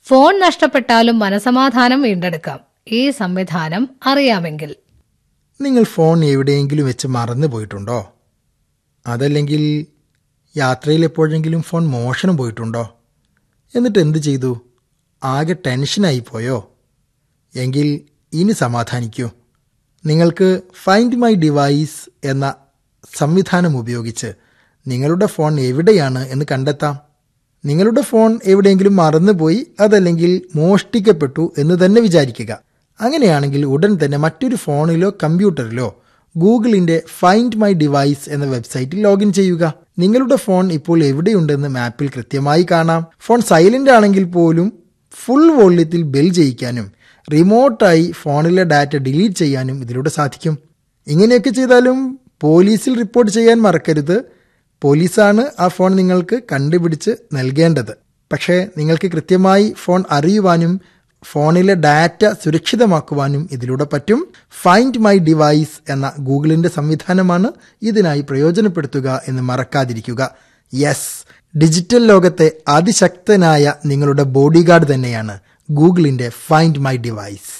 phone നഷ്ടപ്പെട്ടാലും മനസമാധാനം വീണ്ടെടുക്കാം ഈ സംവിധാനം അറിയാമെങ്കിൽ നിങ്ങൾ ഫോൺ എവിടെയെങ്കിലും വെച്ച് മറന്നു പോയിട്ടുണ്ടോ അതല്ലെങ്കിൽ യാത്രയിൽ എപ്പോഴെങ്കിലും ഫോൺ മോഷണം പോയിട്ടുണ്ടോ എന്നിട്ട് എന്ത് ചെയ്തു ആകെ ടെൻഷനായി പോയോ എങ്കിൽ ഇനി സമാധാനിക്കൂ നിങ്ങൾക്ക് ഫൈൻഡ് മൈ ഡിവൈസ് എന്ന സംവിധാനം ഉപയോഗിച്ച് നിങ്ങളുടെ ഫോൺ എവിടെയാണ് എന്ന് കണ്ടെത്താം നിങ്ങളുടെ ഫോൺ എവിടെയെങ്കിലും മറന്നുപോയി അതല്ലെങ്കിൽ മോഷ്ടിക്കപ്പെട്ടു എന്ന് തന്നെ വിചാരിക്കുക അങ്ങനെയാണെങ്കിൽ ഉടൻ തന്നെ മറ്റൊരു ഫോണിലോ കമ്പ്യൂട്ടറിലോ ഗൂഗിളിന്റെ ഫൈൻഡ് മൈ ഡിവൈസ് എന്ന വെബ്സൈറ്റിൽ ലോഗിൻ ചെയ്യുക നിങ്ങളുടെ ഫോൺ ഇപ്പോൾ എവിടെയുണ്ടെന്ന് മാപ്പിൽ കൃത്യമായി കാണാം ഫോൺ സൈലന്റ് ആണെങ്കിൽ പോലും ഫുൾ വോള്യത്തിൽ ബെൽ ചെയ്യിക്കാനും റിമോട്ടായി ഫോണിലെ ഡാറ്റ ഡിലീറ്റ് ചെയ്യാനും ഇതിലൂടെ സാധിക്കും ഇങ്ങനെയൊക്കെ ചെയ്താലും പോലീസിൽ റിപ്പോർട്ട് ചെയ്യാൻ മറക്കരുത് പോലീസാണ് ആ ഫോൺ നിങ്ങൾക്ക് കണ്ടുപിടിച്ച് നൽകേണ്ടത് പക്ഷേ നിങ്ങൾക്ക് കൃത്യമായി ഫോൺ അറിയുവാനും ഫോണിലെ ഡാറ്റ സുരക്ഷിതമാക്കുവാനും ഇതിലൂടെ പറ്റും ഫൈൻഡ് മൈ ഡിവൈസ് എന്ന ഗൂഗിളിന്റെ സംവിധാനമാണ് ഇതിനായി പ്രയോജനപ്പെടുത്തുക എന്ന് മറക്കാതിരിക്കുക യെസ് ഡിജിറ്റൽ ലോകത്തെ അതിശക്തനായ നിങ്ങളുടെ ബോഡി ഗാർഡ് തന്നെയാണ് ഗൂഗിളിന്റെ ഫൈൻഡ് മൈ ഡിവൈസ്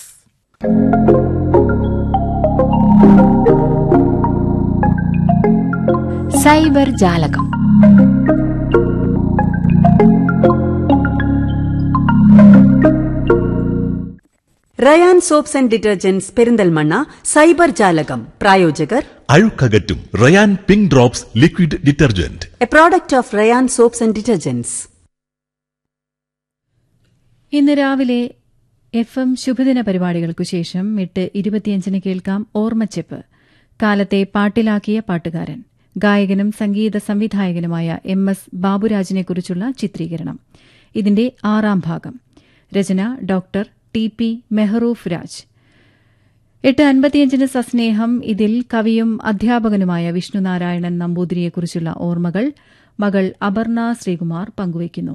സൈബർ ജാലകം Rayan soaps and detergents Perinthalmanna cyber ജാലകം പ്രായോജകർ അഴുക്കകറ്റും Rayan pink drops liquid detergent a product of Rayan soaps and detergents ഇന്ന് രാവിലെ എഫ് എം ശുഭദിന പരിപാടികൾക്കു ശേഷം എട്ട് ഇരുപത്തിയഞ്ചിന് കേൾക്കാം ഓർമ്മച്ചെപ്പ് കാലത്തെ പാട്ടിലാക്കിയ പാട്ടുകാരൻ ഗായകനും സംഗീത സംവിധായകനുമായ എം എസ് ബാബുരാജിനെക്കുറിച്ചുള്ള ചിത്രീകരണം ഇതിന്റെ ആറാം ഭാഗം രചന doctor T P Mehroof Raj എട്ട് അൻപത്തിയഞ്ചിന് സസ്നേഹം ഇതിൽ കവിയും അധ്യാപകനുമായ വിഷ്ണുനാരായണൻ നമ്പൂതിരിയെക്കുറിച്ചുള്ള ഓർമ്മകൾ മകൾ അപർണ ശ്രീകുമാർ പങ്കുവയ്ക്കുന്നു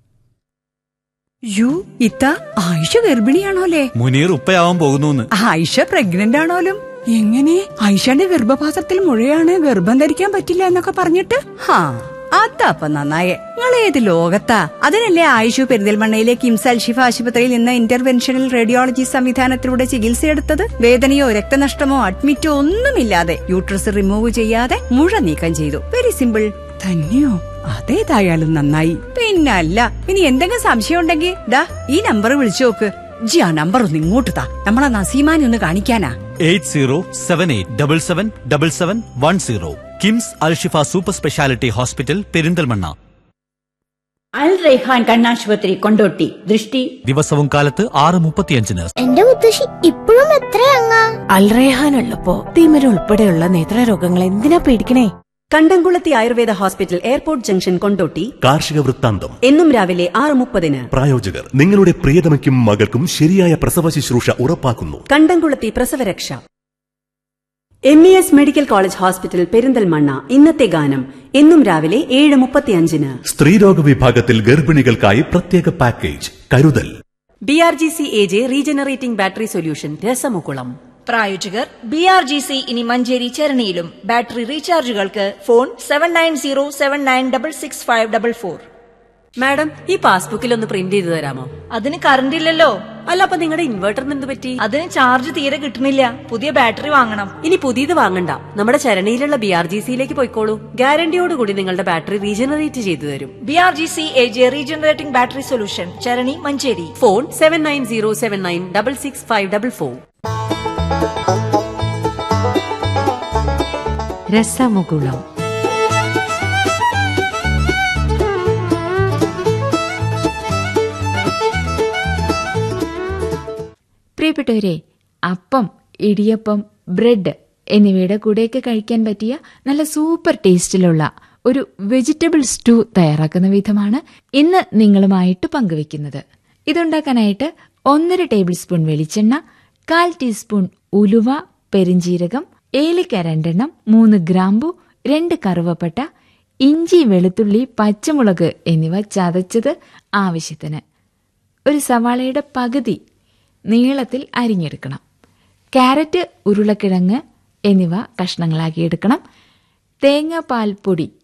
യു ഇത്ത ആയിഷ ഗർഭിണിയാണോലേ മുനീർ ഉപ്പയാവാൻ പോകുന്നു ആയിഷ പ്രഗ്നന്റ് ആണോലും എങ്ങനെ ആയിഷയുടെ ഗർഭപാത്രത്തിൽ മുഴയാണ് ഗർഭം ധരിക്കാൻ പറ്റില്ല എന്നൊക്കെ പറഞ്ഞിട്ട് ഹാ അതപ്പ നന്നായേ നിങ്ങൾ ഏത് ലോകത്താ അതിനല്ലേ ആയിഷു പെരിന്തൽമണ്ണയിലെ കിംസ് അൽഷിഫ ആശുപത്രിയിൽ നിന്ന് ഇന്റർവെൻഷണൽ റേഡിയോളജി സംവിധാനത്തിലൂടെ ചികിത്സയെടുത്തത് വേദനയോ രക്തനഷ്ടമോ അഡ്മിറ്റോ ഒന്നുമില്ലാതെ യൂട്രസ് റിമൂവ് ചെയ്യാതെ മുഴ നീക്കം ചെയ്തു വെരി സിമ്പിൾ തന്നെയോ അതേതായാലും നന്നായി പിന്നല്ല ഇനി എന്തെങ്കിലും സംശയം ഉണ്ടെങ്കിൽ ദാ ഈ നമ്പർ വിളിച്ചു നോക്ക് ജി ആ നമ്പർ ഒന്ന് ഇങ്ങോട്ട് താ നമ്മളെ നസീമാനെ ഒന്ന് കാണിക്കാനാ eight zero seven eight double seven double seven one zero KIMS Alshifa super speciality hospital Perinthalmanna Al Raihan കണ്ണാശുപത്രി കൊണ്ടോട്ടി ദൃഷ്ടി ദിവസവും കാലത്ത് ആറ് മുപ്പത്തിയഞ്ചിന് എന്റെ മുത്തശ്ശി ഇപ്പോഴും എത്രയങ്ങാ അൽറേഹാൻ ഉള്ളപ്പോ തിമിര ഉൾപ്പെടെയുള്ള നേത്രരോഗങ്ങൾ എന്തിനാ പേടിക്കണേ Kandamkulathy Ayurveda hospital airport junction Kondotty കാർഷിക വൃത്താന്തം എന്നും രാവിലെ ആറ് മുപ്പതിന് പ്രായോജകർ നിങ്ങളുടെ പ്രിയതമയ്ക്കും മകൾക്കും ശരിയായ പ്രസവ ശുശ്രൂഷ ഉറപ്പാക്കുന്നു കണ്ടംകുളത്തി പ്രസവരക്ഷ M E S medical college hospital Perinthalmanna ഇന്നത്തെ ഗാനം എന്നും രാവിലെ ഏഴ് മുപ്പത്തിയഞ്ചിന് സ്ത്രീരോഗ വിഭാഗത്തിൽ ഗർഭിണികൾക്കായി പ്രത്യേക പാക്കേജ് കരുതൽ B R G C A J regenerating battery solution രസമുകുളം പ്രായോജകർ ബി ആർ ജി സി ഇനി മഞ്ചേരി ചരണിയിലും ബാറ്ററി റീചാർജുകൾക്ക് phone seven nine zero seven nine double six five double four madam ഈ പാസ്ബുക്കിൽ ഒന്ന് പ്രിന്റ് ചെയ്ത് തരാമോ അതിന് കറണ്ട് ഇല്ലല്ലോ അല്ല അപ്പൊ നിങ്ങളുടെ ഇൻവെർട്ടറിന് എന്ത് പറ്റി അതിന് ചാർജ് തീരെ കിട്ടുന്നില്ല പുതിയ ബാറ്ററി വാങ്ങണം ഇനി പുതിയത് വാങ്ങണ്ട നമ്മുടെ ചരണിയിലുള്ള ബി ആർ ജി സിയിലേക്ക് പോയിക്കോളൂ ഗ്യാരണ്ടിയോടുകൂടി നിങ്ങളുടെ ബാറ്ററി റീജനറേറ്റ് ചെയ്തു തരും B R G C A J regenerating battery solution Charani Manjeri phone seven nine zero seven nine double six five double four രസമുകുളം പ്രിയപ്പെട്ടവരെ അപ്പം ഇടിയപ്പം ബ്രെഡ് എന്നിവയുടെ കൂടെയൊക്കെ കഴിക്കാൻ പറ്റിയ നല്ല സൂപ്പർ ടേസ്റ്റിലുള്ള ഒരു വെജിറ്റബിൾ സ്റ്റൂ തയ്യാറാക്കുന്ന വിധമാണ് ഇന്ന് നിങ്ങളുമായിട്ട് പങ്കുവെക്കുന്നത് ഇതുണ്ടാക്കാനായിട്ട് ഒന്നര ടേബിൾ സ്പൂൺ വെളിച്ചെണ്ണ കാൽ ടീസ്പൂൺ ഉലുവ പെരിഞ്ചീരകം ഏലിക്ക രണ്ടെണ്ണം മൂന്ന് ഗ്രാമ്പു രണ്ട് കറുവപ്പട്ട ഇഞ്ചി വെളുത്തുള്ളി പച്ചമുളക് എന്നിവ ചതച്ചത് ആവശ്യത്തിന് ഒരു സവാളയുടെ പകുതി നീളത്തിൽ അരിഞ്ഞെടുക്കണം ക്യാരറ്റ് ഉരുളക്കിഴങ്ങ് എന്നിവ കഷ്ണങ്ങളാക്കി എടുക്കണം തേങ്ങാപ്പാൽ പൊടി